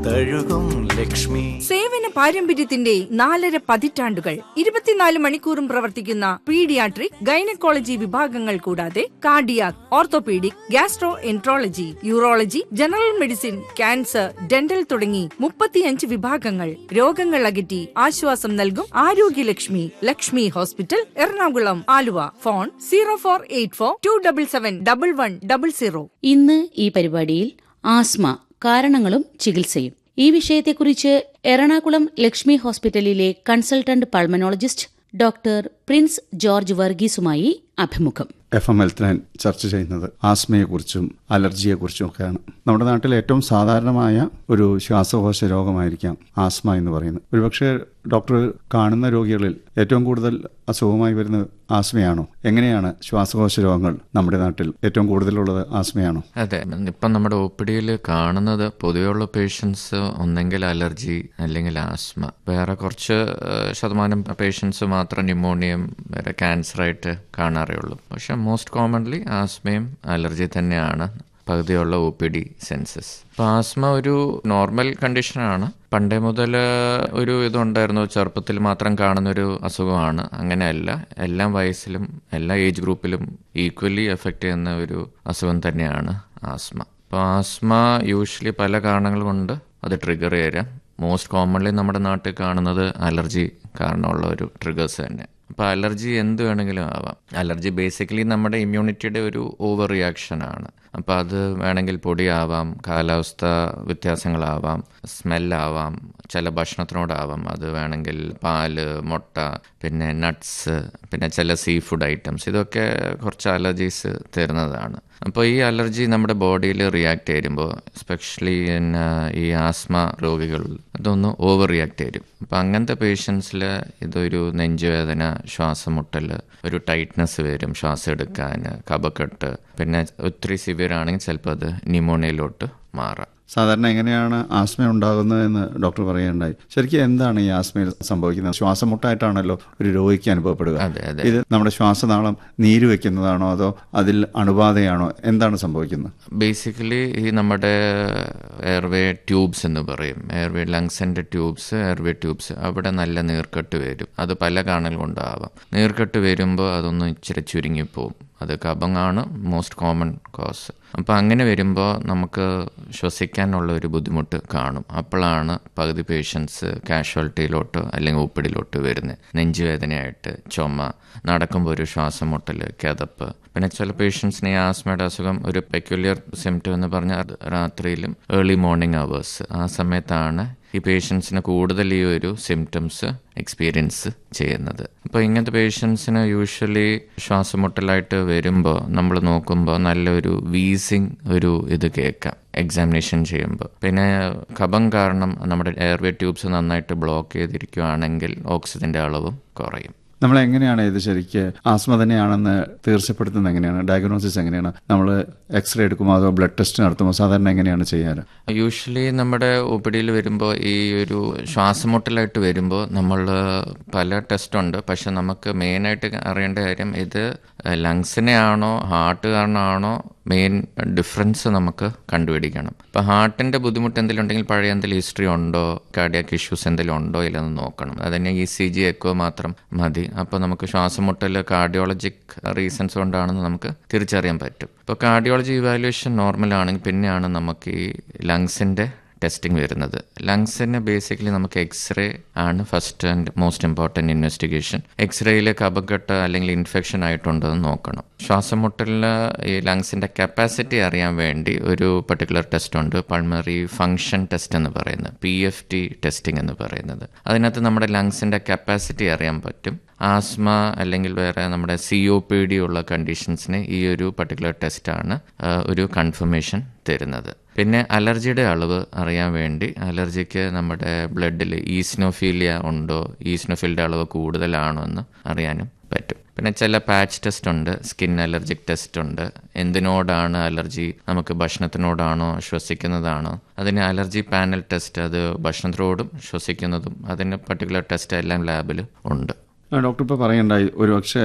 തഴുകും ലക്ഷ്മി സേവന പാരമ്പര്യത്തിന്റെ നാലര പതിറ്റാണ്ടുകൾ ഇരുപത്തിനാല് മണിക്കൂറും പ്രവർത്തിക്കുന്ന പീഡിയാട്രിക് ഗൈനക്കോളജി വിഭാഗങ്ങൾ കൂടാതെ cardiac orthopaedic gastroenterology urology general medicine cancer dental തുടങ്ങി മുപ്പത്തിയഞ്ച് വിഭാഗങ്ങൾ രോഗങ്ങൾ അകറ്റി ആശ്വാസം നൽകും ആരോഗ്യലക്ഷ്മി Lakshmi hospital Ernakulam Aluva phone zero four eight four two double seven double one double zero ഇന്ന് ഈ പരിപാടിയിൽ ആസ്മ കാരണങ്ങളും ചികിത്സയും ഈ വിഷയത്തെക്കുറിച്ച് എറണാകുളം ലക്ഷ്മി ഹോസ്പിറ്റലിലെ consultant pulmonologist doctor Prince George വർഗീസുമായി അഭിമുഖം എഫ് എം ഹെൽത്ത് ലൈൻ ചർച്ച ചെയ്യുന്നത് ആസ്മയെക്കുറിച്ചും അലർജിയെക്കുറിച്ചും ഒക്കെയാണ് നമ്മുടെ നാട്ടിൽ ഏറ്റവും സാധാരണമായ ഒരു ശ്വാസകോശ രോഗമായിരിക്കാം ആസ്മ എന്ന് പറയുന്നത് ഒരുപക്ഷെ ഡോക്ടർ കാണുന്ന രോഗികളിൽ ഏറ്റവും കൂടുതൽ അസുഖമായി വരുന്ന ആസ്മയാണോ എങ്ങനെയാണ് ശ്വാസകോശ രോഗങ്ങൾ നമ്മുടെ നാട്ടിൽ ഏറ്റവും കൂടുതലുള്ളത് ആസ്മയാണോ അതെ ഇപ്പം നമ്മുടെ ഒ പി ഡിയിൽ കാണുന്നത് പൊതുവെയുള്ള പേഷ്യൻസ് ഒന്നെങ്കിൽ അലർജി അല്ലെങ്കിൽ ആസ്മ വേറെ കുറച്ച് ഏഹ്, ശതമാനം പേഷ്യൻസ് മാത്രം ന്യൂമോണിയം വേറെ ക്യാൻസറായിട്ട് കാണാറേ ഉള്ളൂ പക്ഷെ മോസ്റ്റ് കോമൺലി ആസ്മയും അലർജി തന്നെയാണ് പകുതിയുള്ള ഒ പി ഡി സെൻസസ് അപ്പോൾ ആസ്മ ഒരു നോർമൽ കണ്ടീഷനാണ് പണ്ടേ മുതൽ ഒരു ഇതുണ്ടായിരുന്നു ചെറുപ്പത്തിൽ മാത്രം കാണുന്നൊരു അസുഖമാണ് അങ്ങനെയല്ല എല്ലാ വയസ്സിലും എല്ലാ ഏജ് ഗ്രൂപ്പിലും ഈക്വലി എഫക്റ്റ് ചെയ്യുന്ന ഒരു അസുഖം തന്നെയാണ് ആസ്മ അപ്പോൾ ആസ്മ യൂഷ്വലി പല കാരണങ്ങൾ കൊണ്ട് അത് ട്രിഗർ ചെയ്യാം മോസ്റ്റ് കോമൺലി നമ്മുടെ നാട്ടിൽ കാണുന്നത് അലർജി കാരണമുള്ള ഒരു ട്രിഗേഴ്സ് തന്നെ അപ്പോൾ അലർജി എന്ത് വേണമെങ്കിലും ആവാം അലർജി ബേസിക്കലി നമ്മുടെ ഇമ്മ്യൂണിറ്റിയുടെ ഒരു ഓവർ റിയാക്ഷൻ ആണ് അപ്പോൾ അത് വേണമെങ്കിൽ പൊടിയാവാം കാലാവസ്ഥ വ്യത്യാസങ്ങളാവാം സ്മെല്ലാവാം ചില ഭക്ഷണത്തിനോടാവാം അത് വേണമെങ്കിൽ പാല് മുട്ട പിന്നെ നട്ട്സ് പിന്നെ ചില സീ ഫുഡ് ഐറ്റംസ് ഇതൊക്കെ കുറച്ച് അലർജീസ് തരുന്നതാണ് അപ്പോൾ ഈ അലർജി നമ്മുടെ ബോഡിയിൽ റിയാക്ട് ചെയ്യുമ്പോൾ എസ്പെഷ്യലി ഈ ആസ്മ രോഗികൾ അതൊന്ന് ഓവർ റിയാക്ട് ചെയ്യും അപ്പോൾ അങ്ങനത്തെ പേഷ്യൻസിൽ ഇതൊരു നെഞ്ചുവേദന ശ്വാസം മുട്ടൽ ഒരു ടൈറ്റ്നസ് വരും ശ്വാസം എടുക്കാൻ കപക്കെട്ട് പിന്നെ ഒത്തിരി സിവിയർ ആണെങ്കിൽ ചിലപ്പോൾ അത് ന്യൂമോണിയയിലോട്ട് മാറാം സാധാരണ എങ്ങനെയാണ് ആസ്മ ഉണ്ടാകുന്നതെന്ന് ഡോക്ടർ പറയുകയുണ്ടായി ശരിക്കും എന്താണ് ഈ ആസ്മയിൽ സംഭവിക്കുന്നത് ശ്വാസമുട്ടായിട്ടാണല്ലോ ഒരു രോഗിക്ക് അനുഭവപ്പെടുക അതെ, അതെ. ഇത് നമ്മുടെ ശ്വാസനാളം നീര് വെക്കുന്നതാണോ അതോ അതിൽ അണുബാധയാണോ എന്താണ് സംഭവിക്കുന്നത് ബേസിക്കലി ഈ നമ്മുടെ എയർവേ ട്യൂബ്സ് എന്ന് പറയും എയർവേ ലങ്സിൻ്റെ ട്യൂബ്സ് എയർവേ ട്യൂബ്സ് അവിടെ നല്ല നീർക്കെട്ട് വരും അത് പല കാണൽ കൊണ്ടാവാം നീർക്കെട്ട് വരുമ്പോൾ അതൊന്ന് ഇച്ചിരി ചുരുങ്ങിപ്പോവും അത് കബങ്ങാണ് മോസ്റ്റ് കോമൺ കോസ് അപ്പോൾ അങ്ങനെ വരുമ്പോൾ നമുക്ക് ശ്വസിക്കാനുള്ള ഒരു ബുദ്ധിമുട്ട് കാണും അപ്പോഴാണ് പകുതി പേഷ്യൻസ് കാഷ്വാലിറ്റിയിലോട്ട് അല്ലെങ്കിൽ ഉപ്പിടിലോട്ട് വരുന്നത് നെഞ്ചുവേദനയായിട്ട് ചുമ നടക്കുമ്പോൾ ഒരു ശ്വാസം മുട്ടൽ കിതപ്പ് പിന്നെ ചില പേഷ്യൻസിന് ഈ ആസ്മയുടെ അസുഖം ഒരു പെക്യുലിയർ സിംറ്റം എന്ന് പറഞ്ഞാൽ അത് രാത്രിയിലും ഏർലി മോർണിംഗ് അവേഴ്സ് ആ സമയത്താണ് ഈ പേഷ്യൻസിന് കൂടുതൽ ഈ ഒരു സിംറ്റംസ് എക്സ്പീരിയൻസ് ചെയ്യുന്നത് അപ്പോൾ ഇങ്ങനത്തെ പേഷ്യൻസിന് യൂഷ്വലി ശ്വാസമുട്ടലായിട്ട് വരുമ്പോൾ നമ്മൾ നോക്കുമ്പോൾ നല്ലൊരു വീസിങ് ഒരു ഇത് കേൾക്കാം എക്സാമിനേഷൻ ചെയ്യുമ്പോൾ പിന്നെ കഫം കാരണം നമ്മുടെ എയർവേ ട്യൂബ്സ് നന്നായിട്ട് ബ്ലോക്ക് ചെയ്തിരിക്കുകയാണെങ്കിൽ ഓക്സിജൻ്റെ അളവും കുറയും നമ്മൾ എങ്ങനെയാണ് ഇത് ശരിക്ക് ആസ്മ തന്നെയാണെന്ന് തീർച്ചപ്പെടുത്തുന്നത് എങ്ങനെയാണ് ഡയഗ്നോസിസ് എങ്ങനെയാണ് നമ്മൾ എക്സ്റേ എടുക്കുമോ അതോ ബ്ലഡ് ടെസ്റ്റ് നടത്തുമോ സാധാരണ എങ്ങനെയാണ് ചെയ്യാറ് യൂഷ്വലി നമ്മുടെ ഒ പി ഡിയിൽ വരുമ്പോൾ ഈ ഒരു ശ്വാസമുട്ടലായിട്ട് വരുമ്പോൾ നമ്മൾ പല ടെസ്റ്റ് ഉണ്ട് പക്ഷെ നമുക്ക് മെയിനായിട്ട് അറിയേണ്ട കാര്യം ഇത് ലങ്സിനെ ആണോ ഹാർട്ട് കാരണമാണോ മെയിൻ ഡിഫറൻസ് നമുക്ക് കണ്ടുപിടിക്കണം ഇപ്പോൾ ഹാർട്ടിൻ്റെ ബുദ്ധിമുട്ട് എന്തെങ്കിലും ഉണ്ടെങ്കിൽ പഴയ എന്തെങ്കിലും ഹിസ്റ്ററി ഉണ്ടോ കാർഡിയാക് ഇഷ്യൂസ് എന്തെങ്കിലും ഉണ്ടോ ഇല്ലെന്ന് നോക്കണം അതിന് ഇ സി ജി എക്കോ മാത്രം മതി അപ്പോൾ നമുക്ക് ശ്വാസമുട്ടൽ കാർഡിയോളജിക് റീസൺസ് കൊണ്ടാണെന്ന് നമുക്ക് തിരിച്ചറിയാൻ പറ്റും ഇപ്പോൾ കാർഡിയോളജി ഇവാലുവേഷൻ നോർമൽ ആണെങ്കിൽ പിന്നെയാണ് നമുക്ക് ഈ ലങ്സിൻ്റെ ടെസ്റ്റിംഗ് വരുന്നത് ലങ്സിന് ബേസിക്കലി നമുക്ക് എക്സ്റേ ആണ് first and most important investigation എക്സ്റേയിൽ കപക്കെട്ട് അല്ലെങ്കിൽ ഇൻഫെക്ഷൻ ആയിട്ടുണ്ടോ എന്ന് നോക്കണം ശ്വാസമുട്ടലിൽ ഈ ലങ്സിൻ്റെ കപ്പാസിറ്റി അറിയാൻ വേണ്ടി ഒരു പർട്ടിക്കുലർ ടെസ്റ്റ് ഉണ്ട് പൾമറി ഫങ്ഷൻ ടെസ്റ്റ് എന്ന് പറയുന്നത് പി എഫ് ടി ടെസ്റ്റിംഗ് എന്ന് പറയുന്നത് അതിനകത്ത് നമ്മുടെ ലങ്സിൻ്റെ കപ്പാസിറ്റി അറിയാൻ പറ്റും ആസ്മ അല്ലെങ്കിൽ വേറെ നമ്മുടെ സി ഒ പി ഡി ഉള്ള കണ്ടീഷൻസിന് ഈ ഒരു പർട്ടിക്കുലർ ടെസ്റ്റാണ് ഒരു കൺഫർമേഷൻ തരുന്നത് പിന്നെ അലർജിയുടെ അളവ് അറിയാൻ വേണ്ടി അലർജിക്ക് നമ്മുടെ ബ്ലഡിൽ ഈസ്നോഫീലിയ ഉണ്ടോ ഈസ്നോഫീലിൻ്റെ അളവ് കൂടുതലാണോ എന്ന് അറിയാനും പറ്റും പിന്നെ ചില പാച്ച് ടെസ്റ്റ് ഉണ്ട് സ്കിൻ അലർജിക് ടെസ്റ്റ് ഉണ്ട് എന്തിനോടാണ് അലർജി നമുക്ക് ഭക്ഷണത്തിനോടാണോ ശ്വസിക്കുന്നതാണോ അതിന് അലർജി പാനൽ ടെസ്റ്റ് അത് ഭക്ഷണത്തിനോടും ശ്വസിക്കുന്നതും അതിന് പർട്ടിക്കുലർ ടെസ്റ്റ് എല്ലാം ലാബിൽ ഉണ്ട് ഡോക്ടർ ഇപ്പോൾ പറയണ്ടായി ഒരു പക്ഷേ